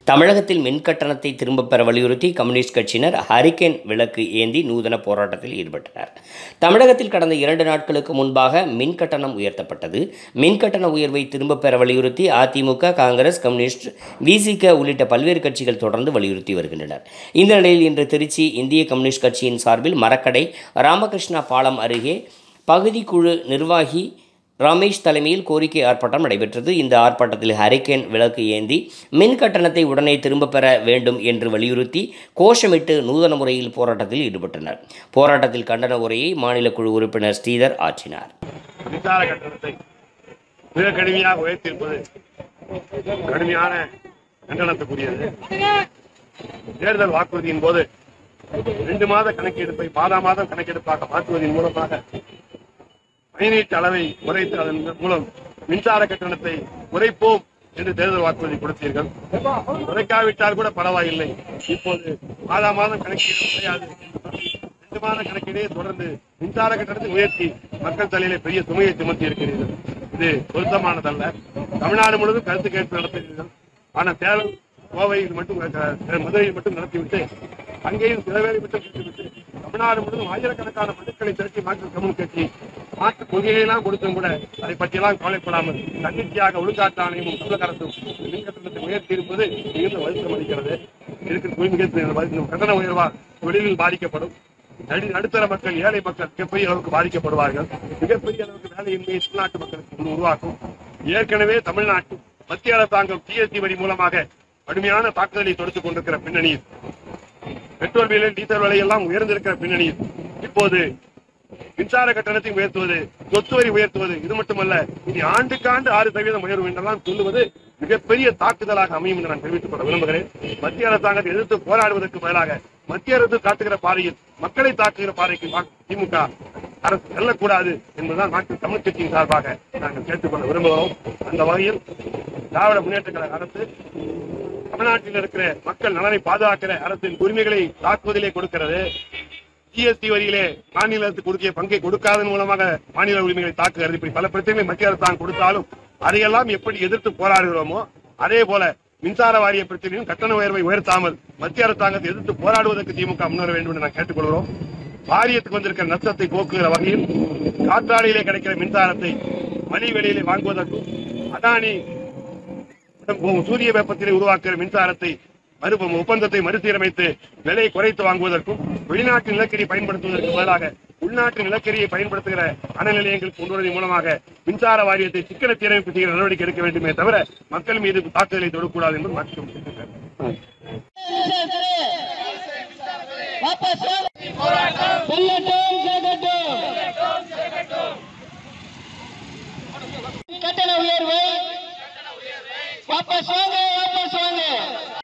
தமிழகத்தில் மின் கட்டணத்தை திரும்பப் பெற வலியுறுத்தி கம்யூனிஸ்ட் கட்சியினர் ஹரிகேன் விளக்கு ஏந்தி நூதன போராட்டத்தில் ஈடுபட்டனர் தமிழகத்தில் கடந்த இரண்டு நாட்களுக்கு முன்பாக மின் கட்டணம் உயர்த்தப்பட்டது மின் கட்டண உயர்வை திரும்பப் பெற வலியுறுத்தி அதிமுக காங்கிரஸ் கம்யூனிஸ்ட் விசிக உள்ளிட்ட பல்வேறு கட்சிகள் தொடர்ந்து வலியுறுத்தி வருகின்றனர் இந்த நிலையில் இன்று திருச்சி இந்திய கம்யூனிஸ்ட் கட்சியின் சார்பில் மரக்கடை ராமகிருஷ்ணா பாலம் அருகே பகுதி குழு நிர்வாகி ரமேஷ் தலைமையில் கோரிக்கை ஆர்ப்பாட்டம் நடைபெற்றது இந்த ஆர்ப்பாட்டத்தில் ஹரிகேன் விளக்கு ஏந்தி மின் கட்டணத்தை உடனே திரும்பப் பெற வேண்டும் என்று வலியுறுத்தி கோஷமிட்டு நூதன முறையில் போராட்டத்தில் ஈடுபட்டனர் போராட்டத்தில் கண்டன உரையை மாநில குழு உறுப்பினர் ஸ்ரீதர் ஆற்றினார் மின்சார கட்டணத்தை மிக கடுமையாக உயர்த்தியிருப்பது கடுமையான கண்டனத்துக்குரியது தேர்தல் வாக்குறுதியின் போது ரெண்டு மாத கணக்கெடுப்பை மாதா மாதம் கணக்கெடுப்பாக மாற்றுவதன் மூலமாக பயனீட்டு அளவை குறைத்து அதன் மூலம் மின்சார கட்டணத்தை குறைப்போம் என்று தேர்தல் வாக்குறுதி கொடுத்தீர்கள் குறைக்காவிட்டால் கூட பரவாயில்லை இப்போது மாதா மாதம் கணக்கீடு கிடையாது ரெண்டு மாத கணக்கீடே தொடர்ந்து மின்சார கட்டணத்தை உயர்த்தி மக்கள் தலையிலே பெரிய சுமையை சுமத்தி இருக்கிறீர்கள் இது பொருத்தமானதல்ல தமிழ்நாடு முழுவதும் கருத்து கேட்பு நடத்துகிறீர்கள் ஆனால் சேலம் கோவையில் மட்டும் அஹ், மதுரையில் மட்டும் நடத்திவிட்டு அங்கேயும் சில பேரை மட்டும் விட்டுவிட்டு தமிழ்நாடு முழுவதும் ஆயிரக்கணக்கான மனுக்களை திரட்டி மாற்று கம்யூன் கட்சி மாற்று கொள்கையெல்லாம் கொடுத்தும் கூட அதை பற்றியெல்லாம் கவலைப்படாமல் தன்னிச்சையாக ஒழுங்காற்று ஆணையமும் தமிழக அரசும் மின் கட்டணத்தை உயர்த்தி இருப்பது மிகுந்த வருத்தம் அளிக்கிறது இருக்கிற தூய்மை கட்டண உயர்வால் தொழிலில் பாதிக்கப்படும் நடு நடுத்தர மக்கள் ஏழை மக்கள் மிகப்பெரிய அளவுக்கு பாதிக்கப்படுவார்கள் மிகப்பெரிய அளவுக்கு வேலையின்மையை தமிழ்நாட்டு மக்களுக்கு உருவாக்கும் ஏற்கனவே தமிழ்நாட்டில் மத்திய அரசாங்கம் ஜிஎஸ்டி வரி மூலமாக கடுமையான தாக்குதலை தொடுத்துக் கொண்டிருக்கிற பின்னணியில் பெட்ரோல் விலை டீசல் விலை எல்லாம் உயர்ந்திருக்கிற பின்னணியில் இப்போது மின்சார கட்டணத்தை உயர்த்துவது சொத்து வரி உயர்த்துவது இது மட்டுமல்ல இனி ஆண்டுக்காண்டு ஆறு சதவீதம் உயர்வு என்றெல்லாம் சொல்லுவது மிகப்பெரிய தாக்குதலாக அமையும் என்று நான் தெரிவித்துக் கொள்ள விரும்புகிறேன் மத்திய அரசாங்கத்தை எதிர்த்து போராடுவதற்கு பதிலாக மத்திய அரசு காட்டுகிற பாதையில் மக்களை தாக்குகிற பாதைக்கு மா- திமுக அரசு செல்லக்கூடாது என்பதுதான் நாட்டு தமிழ் கட்சியின் சார்பாக நாங்கள் கேட்டுக்கொள்ள விரும்புகிறோம் அந்த வகையில் திராவிட முன்னேற்ற கழக அரசு தமிழ்நாட்டில் இருக்கிற மக்கள் நலனை பாதுகாக்கிற அரசின் உரிமைகளை தாக்குவதிலே கொடுக்கிறது ஜிஎஸ்டி வரியிலே மாநில அரசு கொடுக்கிய பங்கை கொடுக்காதன் மூலமாக மாநில உரிமைகளை தாக்குகிறது இப்படி பல பிரச்சனைகளை மத்திய அரசாங்கம் கொடுத்தாலும் அதையெல்லாம் எப்படி எதிர்த்து போராடுகிறோமோ அதே போல மின்சார வாரிய பிரச்சனையும் கட்டண உயர்வை உயர்த்தாமல் மத்திய அரசாங்கத்தை எதிர்த்து போராடுவதற்கு திமுக முன்வர வேண்டும் என்று நான் கேட்டுக்கொள்கிறோம் வாரியத்துக்கு வந்திருக்கிற நஷ்டத்தை போக்குகிற வகையில் காற்றாலையிலே கிடைக்கிற மின்சாரத்தை மணி வெளியிலே வாங்குவதற்கும் அதானி சூரிய வெப்பத்திலே உருவாக்குகிற மின்சாரத்தை மறு ஒப்பந்தத்தை மறுசீரமைத்து விலையை குறைத்து வாங்குவதற்கும் வெளிநாட்டு நிலக்கரி பயன்படுத்துவதற்கு பதிலாக உள்நாட்டு நிலக்கரியை பயன்படுத்துகிற அணை நிலையங்களுக்கு கொண்டு வருவதன் மூலமாக மின்சார வாரியத்தை சிக்கன சீரமைப்பு செய்கிற நடவடிக்கை எடுக்க வேண்டுமே தவிர மக்கள் மீது தாக்குதலை தொடக்கூடாது என்று மாற்றம் வாபஸ் செல்லட்டும் செல்லட்டும் கட்டண உயர்வை வாபஸ் வாங்க வாபஸ் வாங்க